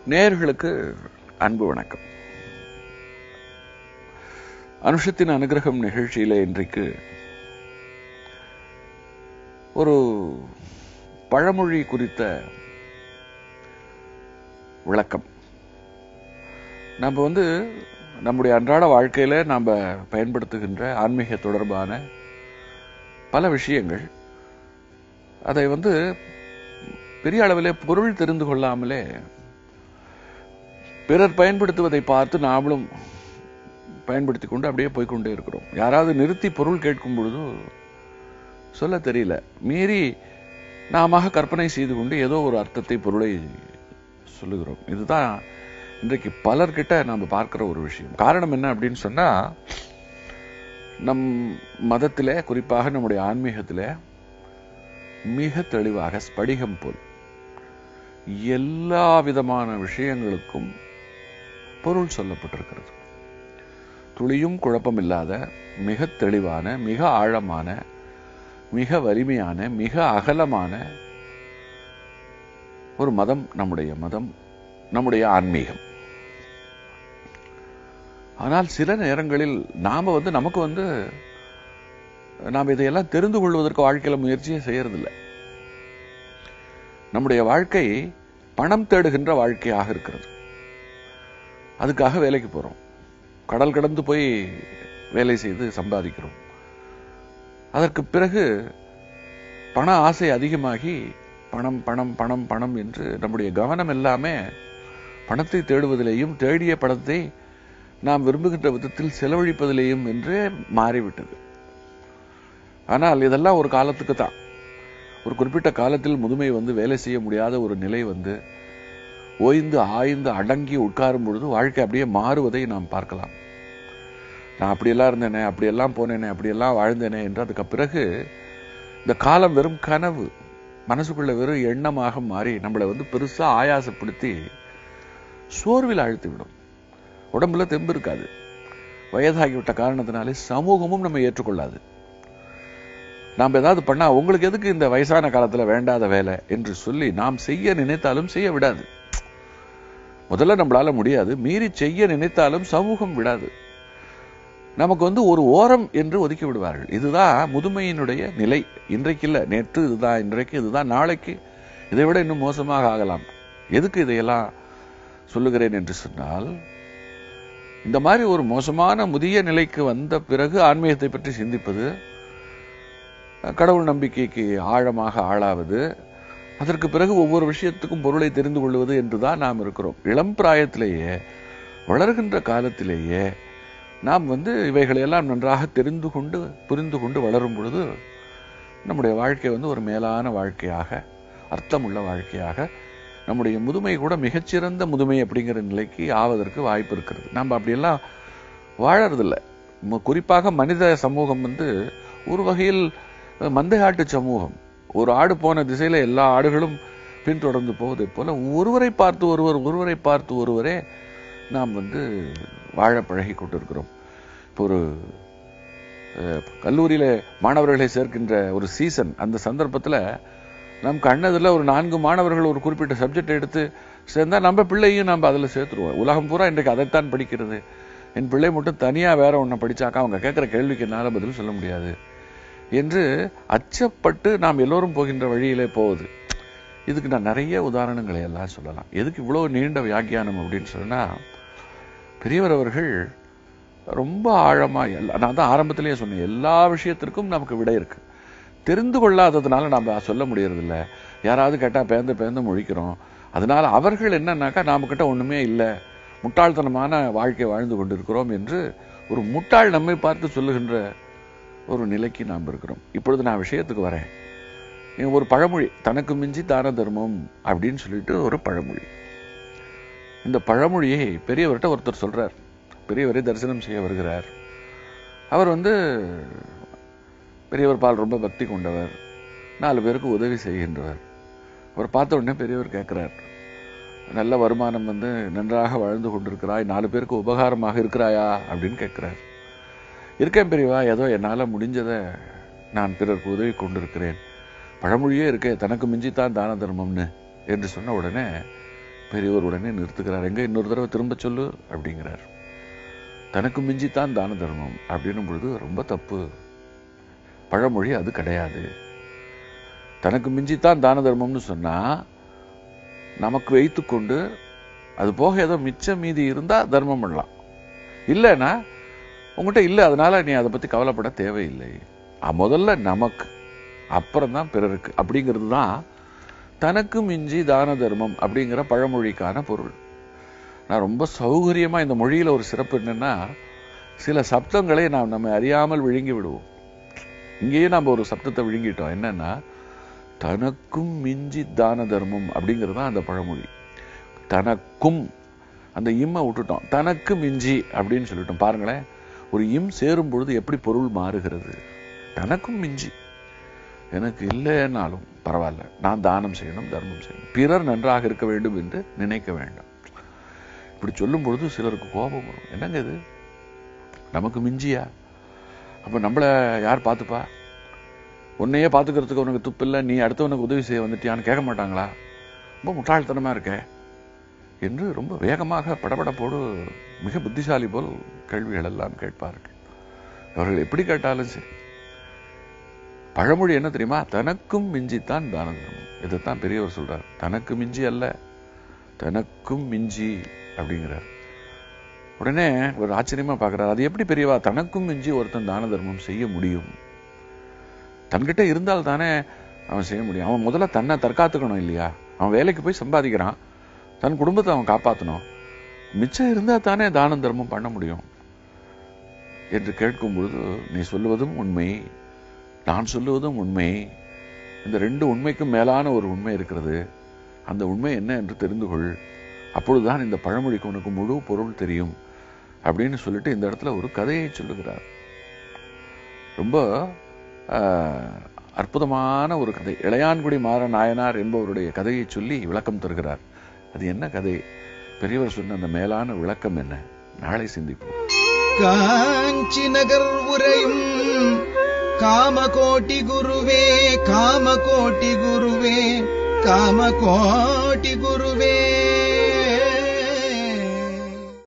நேயர்களுக்கு அன்பு வணக்கம் அனுஷத்தின் அனுகிரகம் நிகழ்ச்சியில இன்றைக்கு ஒரு பழமொழி குறித்த விளக்கம் நம்ம வந்து நம்முடைய அன்றாட வாழ்க்கையில நாம் பயன்படுத்துகின்ற ஆன்மீக தொடர்பான பல விஷயங்கள் அதை வந்து பெரிய அளவிலே பொருள் தெரிந்து கொள்ளாமலே பிறர் பயன்படுத்துவதை பார்த்து நாமளும் பயன்படுத்தி கொண்டு அப்படியே போய்க்கொண்டே இருக்கிறோம் யாராவது நிறுத்தி பொருள் கேட்கும் பொழுது சொல்ல தெரியல மீறி நாம கற்பனை செய்து கொண்டு ஏதோ ஒரு அர்த்தத்தை பொருளை சொல்லுகிறோம் இதுதான் இன்றைக்கு பலர்கிட்ட நாம் பார்க்கிற ஒரு விஷயம் காரணம் என்ன அப்படின்னு சொன்னா நம் மதத்திலே குறிப்பாக நம்முடைய ஆன்மீகத்திலே மிக தெளிவாக ஸ்படிகம் போல் எல்லா விதமான விஷயங்களுக்கும் பொருள் சொல்லப்பட்டிருக்கிறது துளியும் குழப்பம் இல்லாத மிக தெளிவான மிக ஆழமான மிக வலிமையான மிக அகலமான ஒரு மதம் நம்முடைய மதம் நம்முடைய ஆன்மீகம் ஆனால் சில நேரங்களில் நாம வந்து நமக்கு வந்து நாம் இதையெல்லாம் தெரிந்து கொள்வதற்கு வாழ்க்கையில முயற்சியே செய்யறதில்லை நம்முடைய வாழ்க்கை பணம் தேடுகின்ற வாழ்க்கையாக இருக்கிறது அதுக்காக வேலைக்கு போறோம் கடல் கடந்து போய் வேலை செய்து சம்பாதிக்கிறோம் அதற்கு பிறகு பண ஆசை அதிகமாகி பணம் பணம் பணம் பணம் என்று நம்முடைய கவனம் எல்லாமே பணத்தை தேடுவதிலேயும் தேடிய பணத்தை நாம் விரும்புகின்ற விதத்தில் செலவழிப்பதிலேயும் என்றே மாறிவிட்டது ஆனால் இதெல்லாம் ஒரு காலத்துக்கு தான் ஒரு குறிப்பிட்ட காலத்தில் முதுமை வந்து வேலை செய்ய முடியாத ஒரு நிலை வந்து ஓய்ந்து ஆய்ந்து அடங்கி உட்காரும் பொழுது வாழ்க்கை அப்படியே மாறுவதை நாம் பார்க்கலாம் நான் அப்படியெல்லாம் இருந்தேனே அப்படியெல்லாம் போனேனே அப்படியெல்லாம் வாழ்ந்தேனே என்று அதுக்கு பிறகு இந்த காலம் வெறும் கனவு மனசுக்குள்ள வெறும் எண்ணமாக மாறி நம்மளை வந்து பெருசா ஆயாசப்படுத்தி சோர்வில் அழுத்தி விடும் உடம்புல தெம்பு இருக்காது வயதாகிவிட்ட காரணத்தினாலே சமூகமும் நம்ம ஏற்றுக்கொள்ளாது நாம் ஏதாவது பண்ணா உங்களுக்கு எதுக்கு இந்த வயசான காலத்துல வேண்டாத வேலை என்று சொல்லி நாம் செய்ய நினைத்தாலும் செய்ய விடாது முதல்ல நம்மளால முடியாது மீறி செய்ய நினைத்தாலும் சமூகம் விடாது நமக்கு வந்து ஒரு ஓரம் என்று ஒதுக்கி விடுவார்கள் இதுதான் முதுமையினுடைய நிலை இன்றைக்கு இல்ல நேற்று இதுதான் இன்றைக்கு இதுதான் நாளைக்கு இதை விட இன்னும் மோசமாக ஆகலாம் எதுக்கு இதையெல்லாம் சொல்லுகிறேன் என்று சொன்னால் இந்த மாதிரி ஒரு மோசமான முதிய நிலைக்கு வந்த பிறகு ஆன்மீகத்தை பற்றி சிந்திப்பது கடவுள் நம்பிக்கைக்கு ஆழமாக ஆளாவது அதற்கு பிறகு ஒவ்வொரு விஷயத்துக்கும் பொருளை தெரிந்து கொள்வது என்றுதான் நாம் இருக்கிறோம் இளம் பிராயத்திலேயே வளர்கின்ற காலத்திலேயே நாம் வந்து இவைகளையெல்லாம் நன்றாக தெரிந்து கொண்டு புரிந்து கொண்டு வளரும் பொழுது நம்முடைய வாழ்க்கை வந்து ஒரு மேலான வாழ்க்கையாக அர்த்தமுள்ள வாழ்க்கையாக நம்முடைய முதுமை கூட மிகச்சிறந்த முதுமை அப்படிங்கிற நிலைக்கு ஆவதற்கு வாய்ப்பு இருக்கிறது நம்ம அப்படியெல்லாம் வாழறதில்லை குறிப்பாக மனித சமூகம் வந்து ஒரு வகையில் மந்தையாட்டு சமூகம் ஒரு ஆடு போன திசையில எல்லா ஆடுகளும் பின்தொடர்ந்து போவதை போல ஒருவரை பார்த்து ஒருவர் ஒருவரை பார்த்து ஒருவரே நாம் வந்து வாழ பழகி கொண்டிருக்கிறோம் இப்போ ஒரு கல்லூரியில மாணவர்களை சேர்க்கின்ற ஒரு சீசன் அந்த சந்தர்ப்பத்துல நம் கண்ணதுல ஒரு நான்கு மாணவர்கள் ஒரு குறிப்பிட்ட சப்ஜெக்ட் எடுத்து சேர்ந்தா நம்ம பிள்ளையும் நம்ம அதுல சேர்த்துருவோம் உலகம் பூரா இன்றைக்கு அதைத்தான் படிக்கிறது என் பிள்ளை மட்டும் தனியா வேற ஒன்ன படிச்சாக்கா அவங்க கேட்கிற கேள்விக்கு என்னால பதில் சொல்ல முடியாது என்று அச்சப்பட்டு நாம் எல்லோரும் போகின்ற வழியிலே போகுது இதுக்கு நான் நிறைய உதாரணங்களை எல்லாம் சொல்லலாம் எதுக்கு இவ்வளவு நீண்ட வியாக்கியானம் அப்படின்னு சொன்னா பெரியவர் அவர்கள் ரொம்ப ஆழமா எல்லா நான் தான் ஆரம்பத்திலேயே சொன்னேன் எல்லா விஷயத்திற்கும் நமக்கு விடை இருக்கு தெரிந்து கொள்ளாததுனால நம்ம சொல்ல முடியறதில்ல யாராவது கேட்டா பேந்து பேந்து முழிக்கிறோம் அதனால அவர்கள் என்னன்னாக்கா நாம கிட்ட ஒண்ணுமே இல்லை முட்டாள்தனமான வாழ்க்கை வாழ்ந்து கொண்டிருக்கிறோம் என்று ஒரு முட்டாள் நம்மை பார்த்து சொல்லுகின்ற ஒரு நிலைக்கு நாம் இருக்கிறோம் இப்பொழுது நான் விஷயத்துக்கு வரேன் ஒரு பழமொழி தனக்கு மிஞ்சி தான தர்மம் அப்படின்னு சொல்லிட்டு ஒரு பழமொழி இந்த பழமொழியை பெரியவர்கிட்ட ஒருத்தர் சொல்றார் பெரியவரை தரிசனம் செய்ய வருகிறார் அவர் வந்து பெரியவர் பால் ரொம்ப பக்தி கொண்டவர் நாலு பேருக்கு உதவி செய்கின்றவர் அவர் பார்த்த உடனே பெரியவர் கேட்கிறார் நல்ல வருமானம் வந்து நன்றாக வாழ்ந்து கொண்டிருக்கிறாய் நாலு பேருக்கு உபகாரமாக இருக்கிறாயா அப்படின்னு கேட்கிறார் இருக்கேன் பெரியவா ஏதோ என்னால முடிஞ்சதை நான் பிறருக்கு உதவி கொண்டிருக்கிறேன் பழமொழியே இருக்கே தனக்கு மிஞ்சித்தான் தான தர்மம்னு என்று சொன்ன உடனே பெரியவர் உடனே நிறுத்துக்கிறார் எங்க இன்னொரு தடவை திரும்ப சொல்லு அப்படிங்கிறார் தனக்கு மிஞ்சித்தான் தான தர்மம் அப்படின்னும் பொழுது ரொம்ப தப்பு பழமொழி அது கிடையாது தனக்கு மிஞ்சித்தான் தான தர்மம்னு சொன்னா நமக்கு வைத்துக்கொண்டு அது போக ஏதோ மிச்சம் மீதி இருந்தா தர்மம் பண்ணலாம் இல்லைன்னா உங்ககிட்ட இல்லை அதனால நீ அதை பத்தி கவலைப்பட தேவையில்லை அ, முதல்ல நமக்கு அப்புறம் தான் பிறருக்கு அப்படிங்கிறது தான் தனக்கு மிஞ்சி தான தர்மம் அப்படிங்கிற பழமொழிக்கான பொருள் நான் ரொம்ப சௌகரியமா இந்த மொழியில ஒரு சிறப்பு என்னன்னா சில சப்தங்களை நாம் நம்ம அறியாமல் விழுங்கி விடுவோம் இங்கேயே நம்ம ஒரு சப்தத்தை விழுங்கிட்டோம் என்னன்னா தனக்கும் மிஞ்சி தான தர்மம் அப்படிங்கிறது தான் அந்த பழமொழி தனக்கும் அந்த இம்மை விட்டுட்டோம் தனக்கு மிஞ்சி அப்படின்னு சொல்லிட்டோம் பாருங்களேன் ஒரு இம் சேரும் பொழுது எப்படி பொருள் மாறுகிறது தனக்கும் மிஞ்சி எனக்கு இல்லைன்னாலும் பரவாயில்ல நான் தானம் செய்யணும் தர்மம் செய்யணும் பிறர் நன்றாக இருக்க வேண்டும் என்று நினைக்க வேண்டாம் இப்படி சொல்லும் பொழுது சிலருக்கு கோபம் வரும் என்னங்க இது நமக்கு மிஞ்சியா அப்ப நம்மள யார் பார்த்துப்பா உன்னையே பார்த்துக்கிறதுக்கு உனக்கு துப்பு இல்லை நீ அடுத்தவனுக்கு உதவி செய்ய வந்துட்டியான்னு கேட்க மாட்டாங்களா ரொம்ப முட்டாள்தனமா இருக்க என்று ரொம்ப வேகமாக படபடப்போடு மிக புத்திசாலி போல் கேள்விகள் எல்லாம் கேட்பார்கள் அவர்கள் எப்படி கேட்டாலும் சரி பழமொழி என்ன தெரியுமா தனக்கும் மிஞ்சித்தான் தான தர்மம் இதைத்தான் பெரியவர் சொல்றார் தனக்கு மிஞ்சி அல்ல தனக்கும் மிஞ்சி அப்படிங்கிறார் உடனே ஒரு ஆச்சரியமா பார்க்கறார் அது எப்படி பெரியவா தனக்கும் மிஞ்சி ஒருத்தன் தான தர்மம் செய்ய முடியும் தன்கிட்ட இருந்தால் தானே அவன் செய்ய முடியும் அவன் முதல்ல தன்னை தற்காத்துக்கணும் இல்லையா அவன் வேலைக்கு போய் சம்பாதிக்கிறான் தன் குடும்பத்தை அவன் காப்பாற்றணும் மிச்சம் இருந்தா தானே தானம் தர்மம் பண்ண முடியும் என்று கேட்கும் பொழுது நீ சொல்லுவதும் உண்மை நான் சொல்லுவதும் உண்மை இந்த ரெண்டு உண்மைக்கும் மேலான ஒரு உண்மை இருக்கிறது அந்த உண்மை என்ன என்று தெரிந்து கொள் அப்பொழுதுதான் இந்த பழமொழிக்கு உனக்கு முழு பொருள் தெரியும் அப்படின்னு சொல்லிட்டு இந்த இடத்துல ஒரு கதையை சொல்லுகிறார் ரொம்ப ஆஹ், அற்புதமான ஒரு கதை இளையான்குடி மாற நாயனார் என்பவருடைய கதையை சொல்லி விளக்கம் தருகிறார் அது என்ன கதை பெரியவர் சொன்ன அந்த மேலான விளக்கம் என்ன நாளை சிந்திப்போம் காஞ்சி நகர் உரையும் காமகோட்டி குருவே காமகோட்டி குருவே காமகோட்டி குருவே